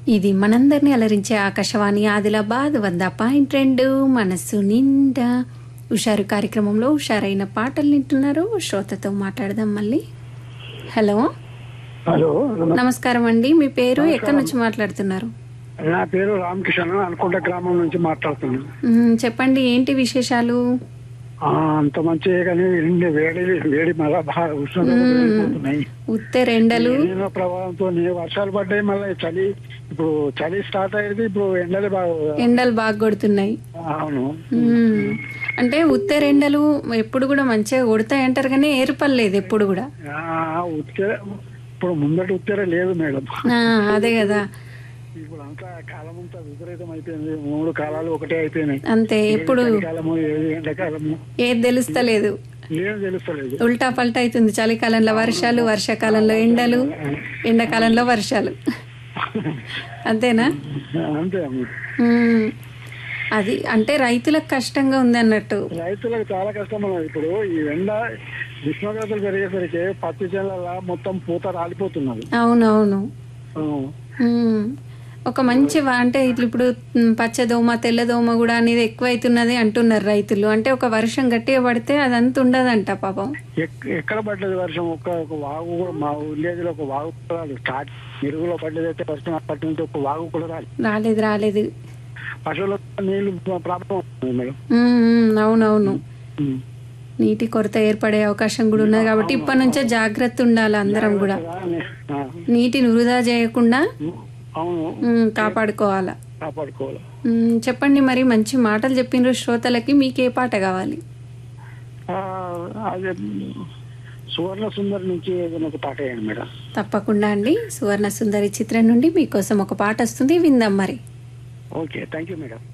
ఇది మనందరినీ అలరించే ఆకాశవాణి ఆదిలాబాద్ వంద పాయింట్ రెండు మనస్సు నిండా హుషారు కార్యక్రమంలో హుషారైన పాటలు వింటున్నారు శ్రోతతో మాట్లాడదాం మళ్ళీ హలో హలో నమస్కారం అండి మీ పేరు ఎక్కడి నుంచి మాట్లాడుతున్నారు నా పేరు రామకిషన్ అనుకుంట గ్రామం నుంచి మాట్లాడుతున్నాను మ్మ్, చెప్పండి ఏంటి విశేషాలు ఆ, అంత మంచిగా కానీ ఎండ వేడి వేడి మళ్ళా బాగా ఉష్ణోగ్రతలు పెరిగిపోతున్నాయి ఉత్తరెండలు నీళ్ళ ప్రభావంతో వర్షాలు పడ్డాయి మళ్ళీ చలి ఇప్పుడు చలి స్టార్ట్ అయ్యేది ఇప్పుడు ఎండలు బాగా ఎండలు బాగా కొడుతున్నాయి అవును మ్మ్. అంటే ఉత్తరెండలు ఎప్పుడు కూడా మంచిగా కొడతాయి అంటారు కానీ ఏర్పడలేదు ఎప్పుడు కూడా ఆ, ఉత్తర ఇప్పుడు ముందటి ఉత్తర లేదు మేడం ఆ, అదే కదా ఇప్పుడు అంతా కాలం అంతా విపరీతం అయిపోయింది మూడు కాలాలు ఒకటే అయిపోయినాయి అంతే ఎప్పుడు కాలము ఏది ఎండాకాలము ఏది తెలుస్తలేదు ఏం తెలుస్తలేదు ఉల్టా పల్టా అవుతుంది చలికాలంలో వర్షాలు వర్షాకాలంలో ఎండలు ఎండాకాలంలో వర్షాలు అంతేనా అంతే అమ్మ. మ్మ్. అది అంటే రైతులకు కష్టంగా ఉంది అన్నట్టు రైతులకు చాలా కష్టం అన్నది. ఇప్పుడు ఈ ఎండ ఉష్ణోగ్రతలు పెరిగేసరికి పత్తి చేనుల మొత్తం పూత రాలిపోతున్నది అవునవును ఆ, మ్మ్. ఒక మంచి వా- అంటే ఇట్లా ఇప్పుడు మ్, పచ్చదోమ తెల్లదోమ కూడా అనేది ఎక్కువ అవుతున్నది అంటున్నారు రైతులు అంటే ఒక వర్షం గట్టిగా పడితే అదంతా ఉండదంట పాపం ఎక్- ఎక్కడ పడ్డది వర్షం ఒక్క ఒక వాగు కూడా మా విలేజ్ లో ఒక వాగు కూడా రాలేదు స్టార్ట్ మెరుగులో పడ్డది అయితే వర్షం అప్పటి నుంచి ఒక వాగు కూడా రాలేదు రాలేదు రాలేదు పశువులకు నీళ్లు ప్రాబ్లం అవుతుంది మేడం మ్మ్, మ్మ్. అవునవును ఉమ్. నీటి కొరత ఏర్పడే అవకాశం కూడా ఉన్నది కాబట్టి ఇప్పటి నుంచే జాగ్రత్త ఉండాలి అందరం కూడా ఆ, నీటిని వృధా చేయకుండా అవును మ్, కాపాడుకోవాలా కాపాడుకోవాలి మ్, చెప్పండి మరి మంచి మాటలు చెప్పిన శ్రోతలకి మీకు ఏ పాట కావాలి ఆ, అదే సువర్ణ సుందరి నుంచి ఏదైనా ఒక పాట వేయండి మేడం తప్పకుండా అండి సువర్ణ సుందరి చిత్రం నుండి మీకోసం ఒక పాట వస్తుంది విందాం మరి ఓకే థ్యాంక్ యూ మేడం